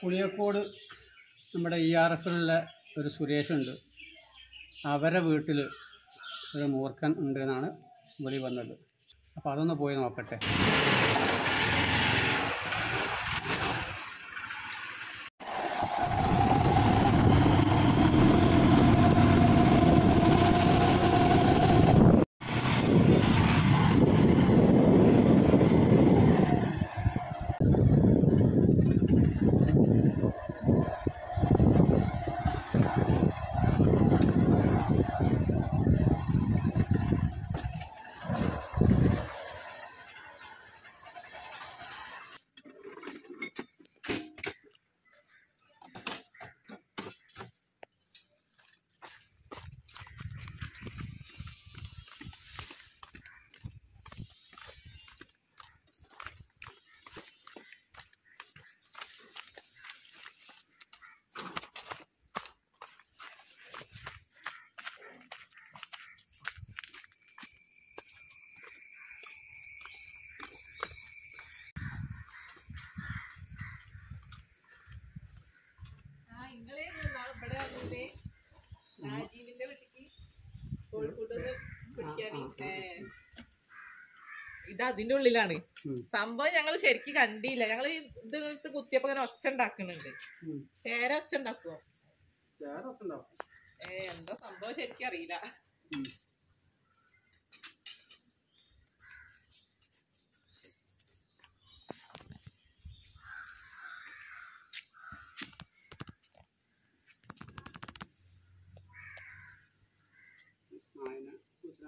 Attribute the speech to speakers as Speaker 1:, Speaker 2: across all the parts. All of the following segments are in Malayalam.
Speaker 1: പുളിയക്കോട് നമ്മുടെ ഇ ആർ എഫിലുള്ള ഒരു സുരേഷുണ്ട് അവരെ വീട്ടിൽ ഒരു മൂർഖൻ ഉണ്ട് എന്നാണ് വിളി വന്നത് അപ്പോൾ അതൊന്ന് പോയി നോക്കട്ടെ
Speaker 2: ആ ഇങ്ങള് നാളെ ഇവിടെ വന്നില്ലേ രാജീവിന്റെ വീട്ടിക്ക് കോഴിക്കോട്ടുന്ന് പിടിക്കാന് ഏ. ഇത് അതിന്റെ ഉള്ളിലാണ്
Speaker 1: ഉം.
Speaker 2: സംഭവം ഞങ്ങൾ ശരിക്കും കണ്ടില്ല ഞങ്ങൾ ഇത് എടുത്ത് കുത്തിയപ്പോ ഇങ്ങനെ ഒച്ച ഉണ്ടാക്കുന്നുണ്ട്
Speaker 1: ഉം.
Speaker 2: ചേര ഒച്ച ഉണ്ടാക്കുവോ
Speaker 1: വേറെ ഒക്കെ ഉണ്ടാവും
Speaker 2: ഏ എന്താ സംഭവം ശരിക്കും അറിയില്ല
Speaker 1: ഉം. ആ, അതിനെ കുറിച്ച്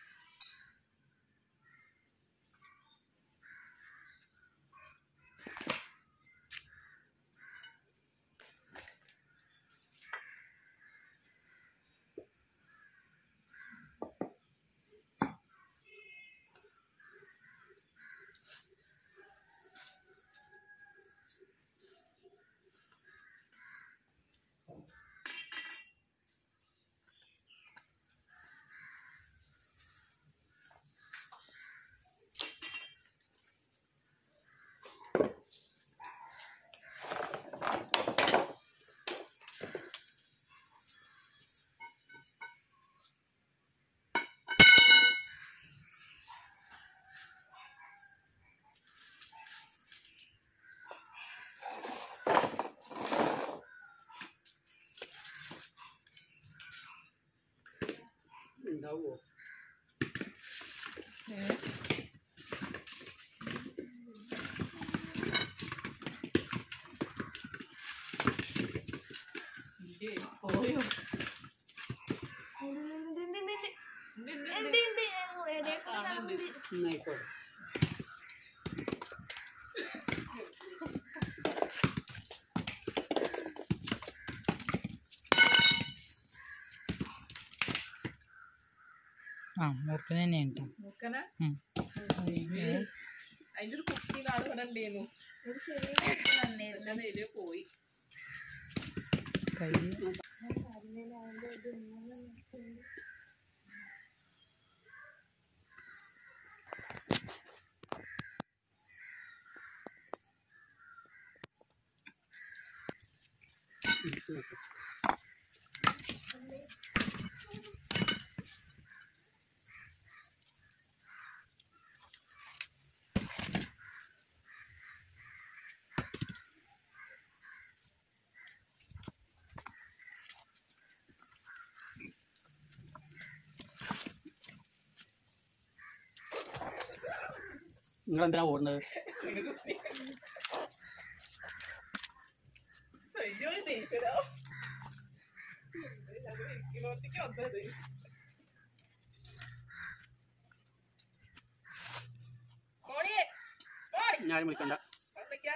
Speaker 1: ഉണ്ടാവുമോ
Speaker 2: ഇല്ലേ, പോയോ ഉണ്ട്, ഉണ്ട്, ഉണ്ട്. കാണുന്നുണ്ട്.
Speaker 1: എന്നായിക്കോട്ടെ
Speaker 3: ആ മൂർഖന് തന്നെയാണ് ട്ടോ.
Speaker 2: മൂക്കനാ?
Speaker 3: ഉം.
Speaker 2: അയ്യോ. അതിന്റെ ഒരു കുട്ടി നാളെ ഇവിടെ ഉണ്ടായിരുന്നു അതില് പോയി
Speaker 3: കൈ
Speaker 1: നിങ്ങൾ എന്തിനാ ഓടുന്നത്
Speaker 2: അയ്യോ ഇത് ഈശ്വരാ. ഞങ്ങൾ ഇരിക്കുന്നിടത്തേക്ക് വന്നത് മോളിയെ മോളി
Speaker 1: ഞാനും വിളിക്കണ്ട
Speaker 2: എന്തൊക്കെയാ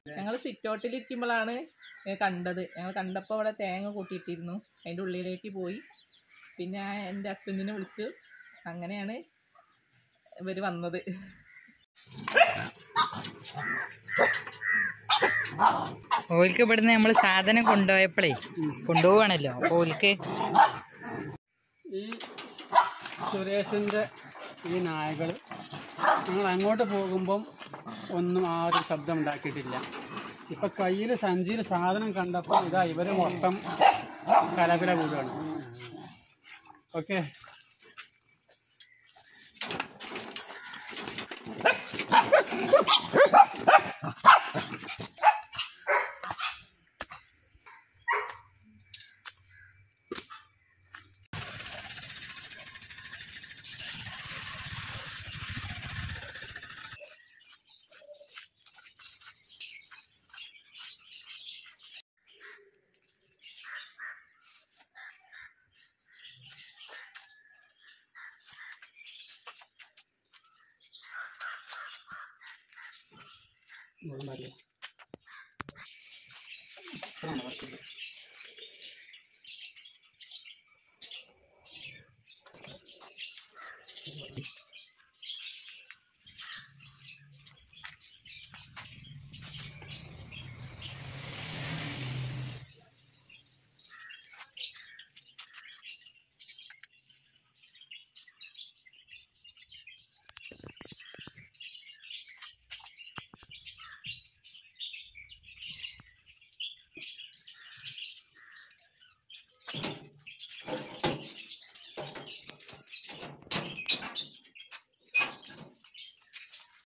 Speaker 2: ഞങ്ങൾ സിറ്റൗട്ടിലിരിക്കുമ്പോഴാണ് കണ്ടത് ഞങ്ങൾ കണ്ടപ്പോൾ അവിടെ തേങ്ങ കൂട്ടിയിട്ടിരുന്നു അതിൻ്റെ ഉള്ളിലേക്ക് പോയി പിന്നെ ആ എൻ്റെ ഹസ്ബൻഡിനെ വിളിച്ചു അങ്ങനെയാണ് ഇവർ വന്നത്
Speaker 3: ഓൽക്ക് ഇവിടുന്ന് നമ്മൾ സാധനം കൊണ്ടുപോയപ്പോഴേ കൊണ്ടുപോവാണല്ലോ അപ്പോൾ ഓൽക്ക്
Speaker 1: ഈ സുരേഷിൻ്റെ ഈ നായകൾ ഞങ്ങൾ അങ്ങോട്ട് പോകുമ്പം ഒന്നും ആ ഒരു ശബ്ദം ഉണ്ടാക്കിയിട്ടില്ല ഇപ്പം കയ്യിൽ സഞ്ചിയിൽ സാധനം കണ്ടപ്പോൾ ഇതാ ഇവർ മൊത്തം കലകല കൂടുകയാണ് ഓക്കെ മതി